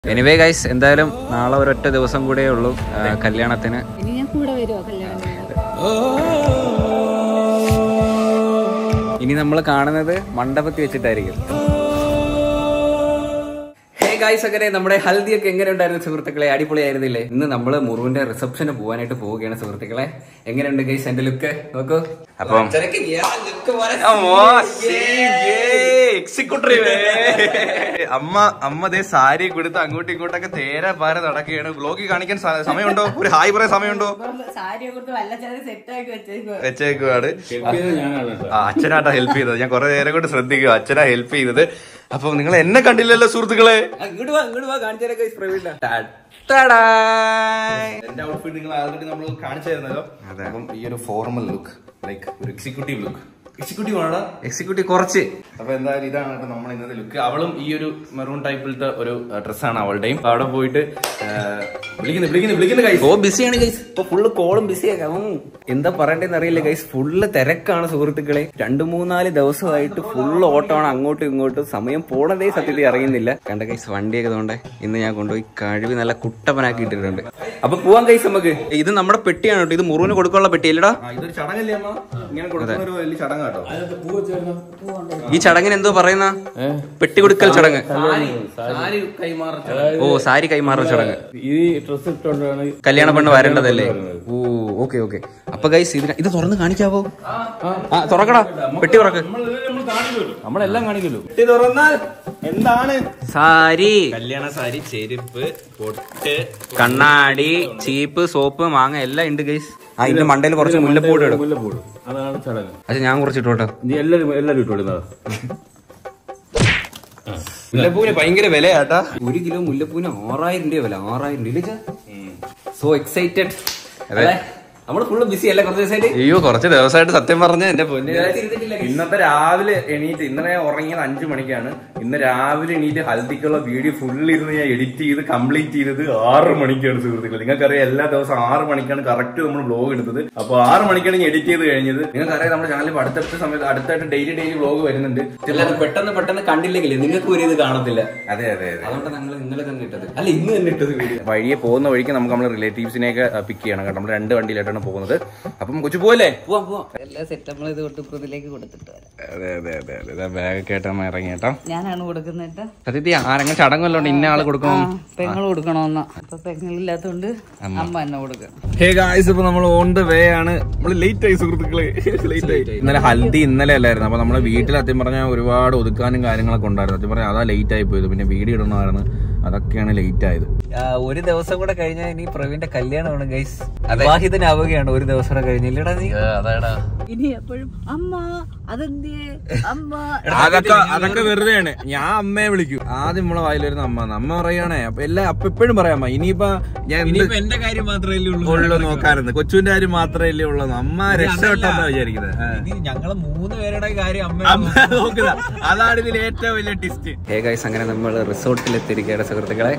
Anyway guys എന്തായാലും നാളെ ഒരൊറ്റ ദിവസം കൂടെ ഉള്ളൂ ആ, കല്യാണത്തിന് ഇനി ഞാൻ കൂടെ വരുമോ കല്യാണം ഇനി നമ്മൾ കാണുന്നത് മണ്ഡപത്തിൽ വെച്ചിട്ടായിരിക്കും ഹേ ഗായ്സ് അങ്ങനെ നമ്മുടെ ഹൽദിയൊക്കെ എങ്ങനെ ഉണ്ടായിരുന്നു സുഹൃത്തുക്കളെ അടിപൊളിയായിരുന്നില്ലേ ഇന്ന് നമ്മൾ മുറുവിന്റെ റിസപ്ഷന് പോകാനായിട്ട് പോവുകയാണ് സുഹൃത്തുക്കളെ എങ്ങനെയുണ്ട് ഗൈസ് എന്റെ ലുക്ക് നോക്കൂ അപ്പം അമ്മ അമ്മ ദേ സാരി കൊടുത്ത് അങ്ങോട്ടും ഇങ്ങോട്ടൊക്കെ തേരെ പാര നടക്കുകയാണ് വ്ലോഗിൽ കാണിക്കാൻ സ- സമയമുണ്ടോ ഒരു ഹായ് പറയാൻ സമയമുണ്ടോ സാരിയെ കൊടുത്ത് വല്ല സെറ്റ് ആക്കി വെച്ചേക്കുവാ വെച്ചേക്കുവാണ് ആ അച്ഛനാട്ടാ ഹെൽപ്പ് ചെയ്തത് ഞാൻ കുറെ നേരം കൊണ്ട് ശ്രദ്ധിക്കുക അച്ഛനാ ഹെൽപ്പ് ചെയ്തത് അപ്പൊ നിങ്ങൾ എന്നെ കണ്ടില്ലല്ലോ സുഹൃത്തുക്കളെ ഇങ്ങോട്ട് വാ ഇങ്ങോട്ട് വാ കാണിച്ചാലേ ഗൈസ് പ്രവീണ എന്റെ ഔട്ട്ഫിറ്റ് നിങ്ങൾ ആൾറെഡി നമ്മൾ കാണിച്ചായിരുന്നല്ലോ അപ്പം ഈ ഒരു ഫോർമൽ ലുക്ക് ലൈക്ക് ഒരു എക്സിക്യൂട്ടീവ് ലുക്ക് എക്സിക്യൂട്ടീവ് ആണോ എക്സിക്യൂട്ടീവ് കുറച്ച് അപ്പൊ എന്തായാലും ഇതാണ് കേട്ടോ നമ്മൾ ഇന്നത്തെ ലുക്ക് അവളും ഈ ഒരു മെറൂൺ ടൈപ്പിലത്തെ ഒരു ഡ്രസ്സാണ് അവളുടെയും അപ്പൊ അവിടെ പോയിട്ട് ആ, വിളിക്കുന്നു വിളിക്കുന്നു വിളിക്കുന്നു കൈ ഓ ബിസിയാണ് ഗൈസ് ഇപ്പൊ ഫുള്ള് കോളും ബിസിയാക്കാം എന്താ പറയണ്ടെന്ന് അറിയില്ല ഗൈസ് ഫുള്ള് തിരക്കാണ് സുഹൃത്തുക്കളെ രണ്ടു മൂന്നാല് ദിവസമായിട്ട് ഫുള്ള് ഓട്ടമാണ് അങ്ങോട്ടും ഇങ്ങോട്ടും സമയം പോണതേ സത്യത്തിൽ അറിയുന്നില്ല കണ്ട ഗൈസ് വണ്ടിയൊക്കെ തോണ്ടേ ഇന്ന് ഞാൻ കൊണ്ടുപോയി കഴിവ് നല്ല കുട്ടപ്പനാക്കി ഇട്ടിട്ടുണ്ട് അപ്പൊ പോവാൻ ഗൈസ് നമുക്ക് ഇത് നമ്മുടെ പെട്ടിയാണ് കേട്ടോ ഇത് മുറിവിന് കൊടുക്കാനുള്ള പെട്ടിയല്ലടാ ആ, ഇതൊരു ചടങ്ങല്ലേ അമ്മ ഇങ്ങനെ കൊടുക്കുന്ന ഒരു വലിയ ചടങ്ങാട്ടോ ഈ ചടങ്ങിന് എന്തോ പറയുന്ന പെട്ടി കൊടുക്കൽ ചടങ്ങ് സാരി കൈമാറ ഓ സാരി കൈമാറുന്ന ചടങ്ങ് ഈ ഡ്രസ് ഇട്ടുകൊണ്ടാണ് കല്യാണ പെണ്ണ് വരേണ്ടതല്ലേ ഓ ഓക്കെ ഓക്കെ അപ്പൊ ഗൈസ് ഇതിന് ഇത് തുറന്ന് കാണിക്കാവോ ആ തുറക്കടാ പെട്ടി തുറക്ക് നമ്മളെല്ലാം കാണിക്കല്ലോ പെട്ടി തുറന്നാൽ എന്താണ് സാരി കല്യാണ സാരി ചെരുപ്പ് പൊട്ട് കണ്ണാടി ചീപ്പ് സോപ്പ് മാങ്ങ എല്ലാം ഉണ്ട് ഗൈസ് ആ ഇതിന്റെ മണ്ടയിൽ കുറച്ച് മുല്ലപ്പൂട് ഇടും മുല്ലപ്പൂട് അതാണ് ചടങ്ങ് അത് ഞാൻ കുറച്ച് ഇട്ടോട്ടോ നീ എല്ലാരും എല്ലാരും ഇട്ടോളുന്നതാ മുല്ലപ്പൂവിന് ഭയങ്കര വിലയാട്ടാ ഒരു കിലോ മുല്ലപ്പൂവിന് ആറായിരം രൂപ വില ആറായിരം രൂപ സോ എക്സൈറ്റഡ് അതെ നമ്മള് ഫുള്ള് ബിസി അല്ലേ കുറച്ച് ദിവസമായിട്ട് അയ്യോ കുറച്ച് ദിവസമായിട്ട് സത്യം പറഞ്ഞ എന്റെ പൊന്നു ഇന്നത്തെ രാവിലെ എണീറ്റ് ഇന്നലെ ഞാൻ ഉറങ്ങിയത് അഞ്ചു മണിക്കാണ് ഇന്ന് രാവിലെ എണീറ്റ് ഹൽദിക്കുള്ള വീഡിയോ ഫുൾ ഇരുന്ന് ഞാൻ എഡിറ്റ് ചെയ്ത് കംപ്ലീറ്റ് ചെയ്തത് ആറ് മണിക്കാണ് സുഹൃത്തുക്കൾ നിങ്ങൾക്കറിയാം എല്ലാ ദിവസവും ആറ് മണിക്കാണ് കറക്റ്റ് നമ്മൾ വ്ലോഗ് എടുത്തത് അപ്പൊ ആറ് മണിക്കാണ് ഞാൻ എഡിറ്റ് ചെയ്ത് കഴിഞ്ഞത് നിങ്ങൾക്കറിയാം നമ്മുടെ ചാനലിൽ അടുത്തടുത്ത സമയത്ത് അടുത്തായിട്ട് ഡെയിലി ഡെയിലി വ്ലോഗ് വരുന്നുണ്ട് എല്ലാവരും പെട്ടെന്ന് പെട്ടെന്ന് കണ്ടില്ലെങ്കിൽ നിങ്ങൾക്ക് ഒരു ഇത് കാണത്തില്ല അതെ അതെ അതെ അതുകൊണ്ട് ഞങ്ങൾ ഇന്നലെ തന്നെ ഇട്ടത് അല്ല ഇന്ന് തന്നെ ഇട്ടത് വീഡിയോ വഴിയെ പോകുന്ന വഴിക്ക് നമുക്ക് നമ്മുടെ റിലേറ്റീവ്സിനെയൊക്കെ പിക്ക് ചെയ്യണം കേട്ടോ നമ്മൾ രണ്ട് വണ്ടിയിലായിട്ടാണ് പോകുന്നത് അപ്പം കൊച്ചു പോവല്ലേ പോവാം പോവാം എല്ലാ സെറ്റ് നമ്മൾ ഇത് തൊട്ട് ഇതിലേക്ക് കൊടുത്തിട്ട് വരാം അതെ അതെ അതെ അതെ ബാഗൊക്കെ ആയിട്ട് നമ്മൾ ഇറങ്ങി കേട്ടോ ഞാനാണ് കൊടുക്കുന്നത് സത്യത്തിൽ ആരെങ്കിലും ചടങ്ങല്ലോണ്ട് ഇന്ന ആള് കൊടുക്കണം പെങ്ങൾ കൊടുക്കണമെന്ന് അപ്പൊ പെങ്ങളില്ലാത്തോണ്ട് അമ്മ എന്നെ കൊടുക്കണം ഹേ ഗായ്സ് ഇപ്പൊ നമ്മൾ ഓൺ ദ വേ ആണ് നമ്മൾ ലേറ്റ് ആയി സുഹൃത്തുക്കളെ ലേറ്റ് ആയി ഇന്നലെ ഹൽദി ഇന്നലെ അല്ലായിരുന്നു അപ്പൊ നമ്മളെ വീട്ടിൽ സത്യം പറഞ്ഞാൽ ഒരുപാട് ഒതുക്കാനും കാര്യങ്ങളൊക്കെ ഉണ്ടായിരുന്നു സത്യം പറഞ്ഞാൽ അതാ ലേറ്റ് ആയി പോയത് പിന്നെ വീഡിയോ ഇടണമായിരുന്നു അതൊക്കെയാണ് ലേറ്റ് ആയത് ഒരു ദിവസം കൂടെ കഴിഞ്ഞാൽ ഇനി പ്രവീണിന്റെ കല്യാണമാണ് ഗൈസ് വിവാഹിതനാവുകയാണ് ഒരു ദിവസം കൂടെ കഴിഞ്ഞില്ലടാ നീ അതാടാ ഇനി എപ്പോഴും അമ്മ അതെന്തിയേ അമ്മ അതൊക്കെ അതൊക്കെ വെറുതെയാണ് ഞാൻ അമ്മയെ വിളിക്കും ആദ്യം നമ്മളെ വായിൽ വരുന്ന അമ്മ അമ്മ പറയാണേ അപ്പൊ എല്ലാം അപ്പൊ എപ്പോഴും പറയാം ഇനിയിപ്പോ ഞാൻ എന്ത് എന്റെ കാര്യം മാത്രമേ ഉള്ളു നോക്കാറുണ്ട് കൊച്ചുവിന്റെ കാര്യം മാത്രമല്ലേ ഉള്ളൂ അമ്മ രക്ഷപ്പെട്ടാ വിചാരിക്കുന്നത് ആ. ഞങ്ങള് മൂന്ന് പേരുടെ കാര്യം അമ്മ നോക്കുക അതാണ് ഇതിൽ ഏറ്റവും വലിയ ടിസ്റ്റ് ഹേ ഗൈസ് അങ്ങനെ നമ്മൾ റിസോർട്ടിൽ എത്തിയിരിക്കുകയാണ് സുഹൃത്തുക്കളെ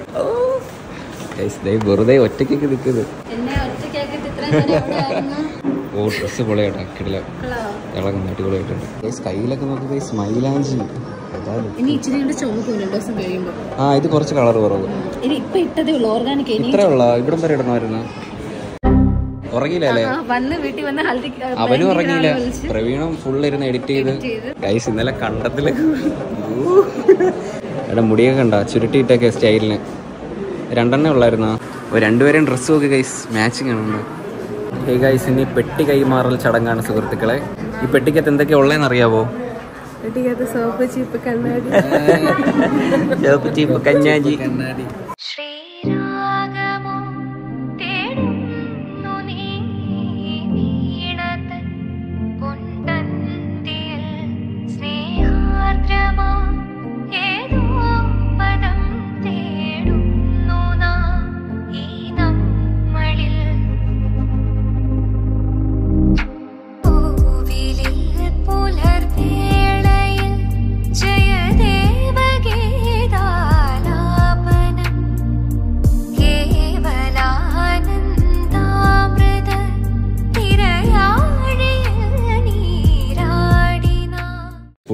ഗൈസ് ദേ വെറുതെ ഒറ്റയ്ക്കൊക്കെ നിൽക്കുന്നത് എന്നെ ഒറ്റയ്ക്കാക്കിയിട്ട് ഇത്രയും നേരം എവിടെയായിരുന്നു? ഓ ഡ്രസ്സ് പൊളിയാട്ടാ കിടില ഇളകുന്ന അടിപൊളിയായിട്ടുണ്ട് ഗൈസ് കയ്യിലൊക്കെ നോക്കി ഗൈസ് മൈലാഞ്ചി അതാണ് ഇനി ഇച്ചിരി കൂടെ ചുമക്കും രണ്ടു ദിവസം കഴിയുമ്പോ ആ ഇത് കുറച്ച് കളർ കുറവ് ഇനി ഇപ്പൊ ഇട്ടതേ ഉള്ളൂ ഓർഗാനിക് ഇനി ഇത്രേ ഉള്ള ഇവിടം വരെ ഇടണമായിരുന്നു ഉറങ്ങിയില്ലല്ലേ ആ, വന്ന് വീട്ടിൽ വന്ന് ഹൽദി അവനും ഉറങ്ങിയില്ല പ്രവീണും ഫുൾ ഇരുന്ന് എഡിറ്റ് ചെയ്ത് ഗൈസ് ഇന്നലെ കണ്ടത്തില് എടാ മുടിയൊക്കെ കണ്ട ചുരുട്ടിയിട്ടൊക്കെ സ്റ്റൈലിന് രണ്ടെണ്ണേ ഉള്ളായിരുന്ന രണ്ടുപേരെയും ഡ്രസ്സ് നോക്കി ഗൈസ് മാച്ചിങ് ആണ് ഹേ ഗൈസ് ഇനി പെട്ടി കൈമാറൽ ചടങ്ങാണ് സുഹൃത്തുക്കളെ ഈ പെട്ടിക്കകത്ത് എന്തൊക്കെയാ ഉള്ളതെന്ന് അറിയാവോ സോപ്പ് ചീപ്പ് കണ്ണാടി ചുവപ്പ് ചീപ്പ് കഞ്ഞാജി ശ്രീരാഗമോ തേടുന്നു നീ വീണതൻ പൊന്തന്തിയിൽ സ്നേഹാർദ്രമാ ഏതോ പദം തേടുന്നു നാം ഈ നമ്മളിൽ പൂവിലിൽ പുലർവേളയിൽ ജയദേവഗീതാലാപനം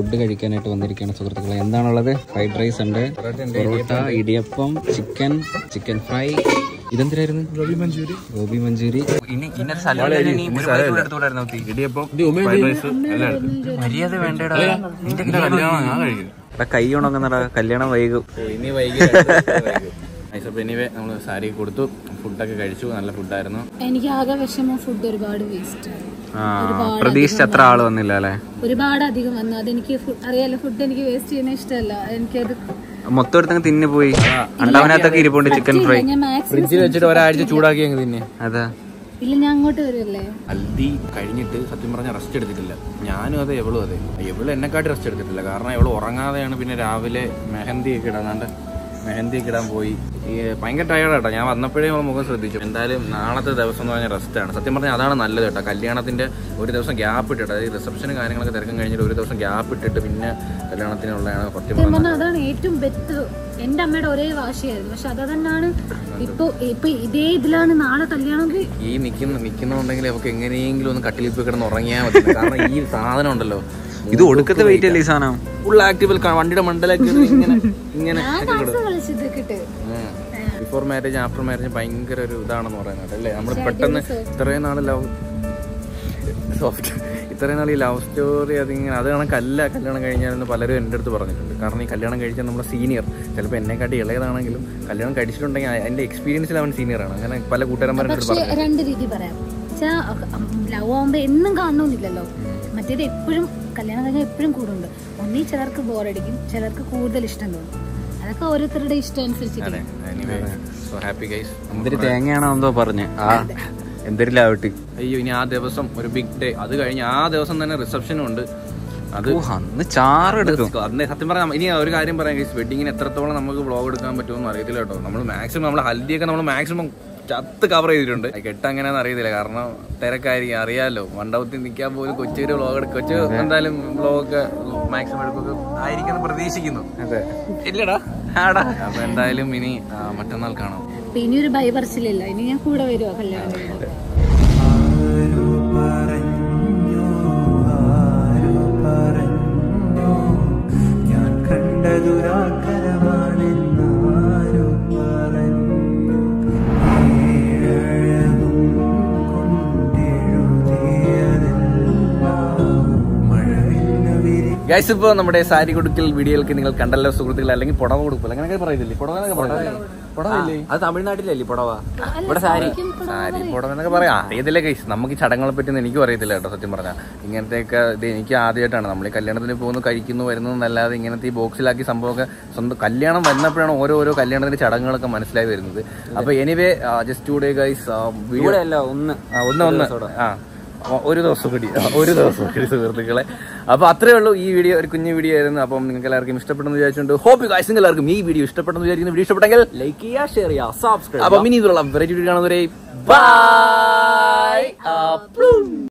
ഫുഡ് കഴിക്കാനായിട്ട് വന്നിരിക്കുകയാണ് സുഹൃത്തുക്കളെ എന്താണുള്ളത് ഫ്രൈഡ് റൈസ് ഉണ്ട് parotta idiyappam chicken chicken fry ഇതെന്തിനായിരുന്നു ഗോബി മഞ്ചൂരി ഗോബി മഞ്ചൂരി ഇനി ഇന്നൊരു സ്ഥലം ഇടിയപ്പം ഫ്രൈഡ് റൈസ് എല്ലാം എടുത്തു മര്യാദ വേണ്ടടാ നിന്റെ കല്യാണം ഞാൻ കഴിക്കും കൈ ഉണങ്ങുന്നടാ കല്യാണം വൈകും ഇനി വൈകി അപ്പൊ എനിവേ നമ്മൾ സാരി കൊടുത്തു ഫുഡൊക്കെ കഴിച്ചു നല്ല ഫുഡായിരുന്നു എനിക്ക് ആകെ വിഷമം ഫുഡ് ഒരുപാട് വേസ്റ്റ് ആ പ്രതീക്ഷിച്ച അത്ര ആള് വന്നില്ല അല്ലെ ഒരുപാട് അധികം വന്നു അതെനിക്ക് ഫു- അറിയാലോ ഫുഡ് എനിക്ക് വേസ്റ്റ് ചെയ്യുന്ന ഇഷ്ടമല്ല എനിക്കത് മൊത്തം എടുത്തങ്ങ് തിന്നു പോയി അണ്ടവനകത്തൊക്കെ ഇരിപ്പുണ്ട് ചിക്കൻ ഫ്രൈ ഞാൻ മാക്സിമം ഫ്രിഡ്ജിൽ വെച്ചിട്ട് ഒരാഴ്ച ചൂടാക്കി അങ്ങ് തിന്നെ അതാ ഇല്ല ഞാൻ അങ്ങോട്ട് വരുമല്ലേ ഹൽദി കഴിഞ്ഞിട്ട് സത്യം പറഞ്ഞ റെസ്റ്റ് എടുത്തിട്ടില്ല ഞാനും അതെ എവളും അതെ എവള് എന്നെക്കാട്ടി റെസ്റ്റ് എടുത്തിട്ടില്ല കാരണം എവള് ഉറങ്ങാതെയാണ് പിന്നെ രാവിലെ മെഹന്തി ഒക്കെ ഇടാണ്ട് മെഹന്തി ഒക്കെ ഇടാൻ പോയി ഈ ഭയങ്കര ടയർഡാട്ടോ ഞാൻ വന്നപ്പോഴേ അവൾ മുഖം ശ്രദ്ധിച്ചു എന്തായാലും നാളത്തെ ദിവസം എന്ന് പറഞ്ഞാൽ റെസ്റ്റ് ആണ് സത്യം പറഞ്ഞാൽ അതാണ് നല്ലത് കേട്ടോ കല്യാണത്തിന്റെ ഒരു ദിവസം ഗ്യാപ്പ് ഇട്ടിട്ട് അതായത് റിസപ്ഷനും കാര്യങ്ങളൊക്കെ തിരക്കും കഴിഞ്ഞിട്ട് ഒരു ദിവസം ഗ്യാപ്പ് ഇട്ടിട്ട് പിന്നെ കല്യാണത്തിനുള്ളതാണ് സത്യം സത്യം പറഞ്ഞാൽ പറഞ്ഞാൽ അതാണ് ഏറ്റവും ബെറ്റർ എന്റെ അമ്മയുടെ ഒരേ വാശിയായിരുന്നു പക്ഷെ അത് തന്നെയാണ് ഇപ്പൊ ഇപ്പൊ ഇതേ ഇതിലാണ് നാളെ കല്യാണം ഈ നിൽക്കുന്ന നിൽക്കുന്നുണ്ടെങ്കിൽ അവർക്ക് എങ്ങനെയെങ്കിലും ഒന്ന് കട്ടിലിൽ പോയി കിടന്ന് ഉറങ്ങിയാൽ മതി കാരണം ഈ സാധനം ഉണ്ടല്ലോ ഇത് ഒടുക്കത്തെ വെയിറ്റ് അല്ലേ ഈ സാധനം ഫുൾ ആക്റ്റീവ് വണ്ടിയുടെ മണ്ടലൊക്കെ ഇങ്ങനെ ഇങ്ങനെ ഞാൻ ഡാൻസ് കളിച്ചത് കിട്ട് ബിഫോർ മാരേജ് ആഫ്റ്റർ മാരേജ് ഭയങ്കര ഒരു ഇതാണെന്ന് പറയുന്നത് അല്ലേ നമ്മൾ പെട്ടെന്ന് ഇത്രയും നാൾ ലവ് സോഫ്റ്റ് ഇത്രയും നാൾ ഈ ലവ് സ്റ്റോറി അതിങ്ങനെ അത് കണക്കല്ല കല്യാണം കഴിഞ്ഞാലെന്ന് പലരും എൻ്റെ അടുത്ത് പറഞ്ഞിട്ടുണ്ട് കാരണം ഈ കല്യാണം കഴിച്ചാൽ നമ്മുടെ സീനിയർ ചിലപ്പോൾ എന്നെക്കാട്ടി ഇളയതാണെങ്കിലും കല്യാണം കഴിച്ചിട്ടുണ്ടെങ്കിൽ അതിൻ്റെ എക്സ്പീരിയൻസിൽ അവൻ സീനിയറാണ് അങ്ങനെ പല കൂട്ടുകാരന്മാരുടെ അടുത്ത് പക്ഷെ പറഞ്ഞു രണ്ട് രീതി പറയാം ലവ് ആവുമ്പോ എന്നും കാണണമെന്നില്ലല്ലോ മറ്റേത് എപ്പോഴും കല്യാണം കഴിഞ്ഞാൽ എപ്പോഴും കൂടുണ്ട് ഒന്നീ ചിലർക്ക് ബോറടിക്കും ചിലർക്ക് കൂടുതൽ ഇഷ്ടം തോന്നും അതൊക്കെ ഓരോരുത്തരുടെ ഇഷ്ടം അനുസരിച്ചിരിക്കും എനിവേ സോ ഹാപ്പി ഗൈസ് എന്തൊരു തേങ്ങയാണോ എന്തോ പറഞ്ഞ് ആ എന്തൊരിലാവട്ടെ അയ്യോ ഇനി ആ ദിവസം ഒരു ബിഗ് ഡേ അത് കഴിഞ്ഞ് ആ ദിവസം തന്നെ റിസപ്ഷനും ഉണ്ട് അത് ഓ അന്ന് ചാറെടുക്കും അന്ന് സത്യം പറയാം ഇനി ഒരു കാര്യം പറയാം ഗൈസ് വെഡിങ്ങിന് എത്രത്തോളം നമുക്ക് വ്ളോഗ് എടുക്കാൻ പറ്റുമെന്ന് അറിയത്തില്ല കേട്ടോ നമ്മൾ മാക്സിമം നമ്മൾ ഹൽദിയൊക്കെ നമ്മൾ മാക്സിമം ചത്ത് കവർ ചെയ്തിട്ടുണ്ട് കെട്ട് അങ്ങനെയാണെന്ന് അറിയത്തില്ല കാരണം തിരക്കായിരിക്കും അറിയാലോ മണ്ഡപത്തിൽ നിൽക്കാൻ പോലും കൊച്ചൊരു വ്ളോഗ് എടുക്കും കൊച്ചു എന്തായാലും വ്ളോഗൊക്കെ മാക്സിമം എടുക്കൊക്കെ ആയിരിക്കും പ്രതീക്ഷിക്കുന്നു അതെ ഇല്ലടാ ആടാ അപ്പൊ എന്തായാലും ഇനി ആ, മറ്റന്നാൾ കാണാം അപ്പൊ ഇനി ഒരു ഭയ പറച്ചിലില്ല ഇനി ഞാൻ കൂടെ വരുവാ കല്യാണം കഴിഞ്ഞാൽ ഞാൻ കണ്ടതുരാക്കരമാണെന്നാരു പറഞ്ഞു ഏഴകും കൊണ്ടെഴുതിയതെല്ലാം മഴവില്ലു വിരി ഗൈസ് ഇപ്പൊ നമ്മുടെ സാരി കൊടുക്കൽ വീഡിയോകൾക്ക് നിങ്ങൾ കണ്ടല്ലോ സുഹൃത്തുക്കൾ അല്ലെങ്കിൽ പുടവ കൊടുക്കൽ അങ്ങനെയൊക്കെ പറയുന്നില്ലേ പുടവ എന്നൊക്കെ പറയുന്നില്ലേ പുടവയില്ലേ അത് തമിഴ്നാട്ടിലല്ലേ പുടവ ഇവിടെ സാരി സാരി പുടവ എന്നൊക്കെ പറയാം അറിയത്തില്ല ഗൈസ് നമുക്ക് ഈ ചടങ്ങുകളെ പറ്റി എനിക്ക് അറിയത്തില്ല കേട്ടോ സത്യം പറഞ്ഞാൽ ഇങ്ങനത്തെയൊക്കെ ഇത് എനിക്ക് ആദ്യമായിട്ടാണ് നമ്മൾ ഈ കല്യാണത്തിന് പോകുന്നു കഴിക്കുന്നു വരുന്നു എന്നല്ലാതെ ഇങ്ങനത്തെ ഈ ബോക്സിലാക്കി സംഭവമൊക്കെ സ്വന്തം കല്യാണം വന്നപ്പോഴാണ് ഓരോ ഓരോ കല്യാണത്തിന്റെ ചടങ്ങുകളൊക്കെ മനസ്സിലായി വരുന്നത് അപ്പൊ anyway just today guys video ഇവിടെ അല്ല ഒന്ന് ആ, ഒന്ന് ഒന്ന് ആ ഒ- ഒരു ദിവസം കൂടി ആ, ഒരു ദിവസം കൂടി സുഹൃത്തുക്കളെ അപ്പൊ അത്രേ ഉള്ളൂ ഈ വീഡിയോ ഒരു കുഞ്ഞു വീഡിയോ ആയിരുന്നു അപ്പം നിങ്ങൾക്ക് എല്ലാവർക്കും ഇഷ്ടപ്പെട്ടെന്ന് വിചാരിച്ചുകൊണ്ട് ഹോപ്പ് ഗൈസ് നിങ്ങൾക്ക് എല്ലാവർക്കും ഈ വീഡിയോ ഇഷ്ടപ്പെട്ടെന്ന് വിചാരിക്കുന്ന വീഡിയോ ഇഷ്ടപ്പെട്ടെങ്കിൽ ലൈക്ക് ചെയ്യുക ഷെയർ ചെയ്യുക സബ്സ്ക്രൈബ് അപ്പം ഇനി ഇതിലുള്ള വെറൈറ്റി വീഡിയോ കാണുന്നവരെ ബൈ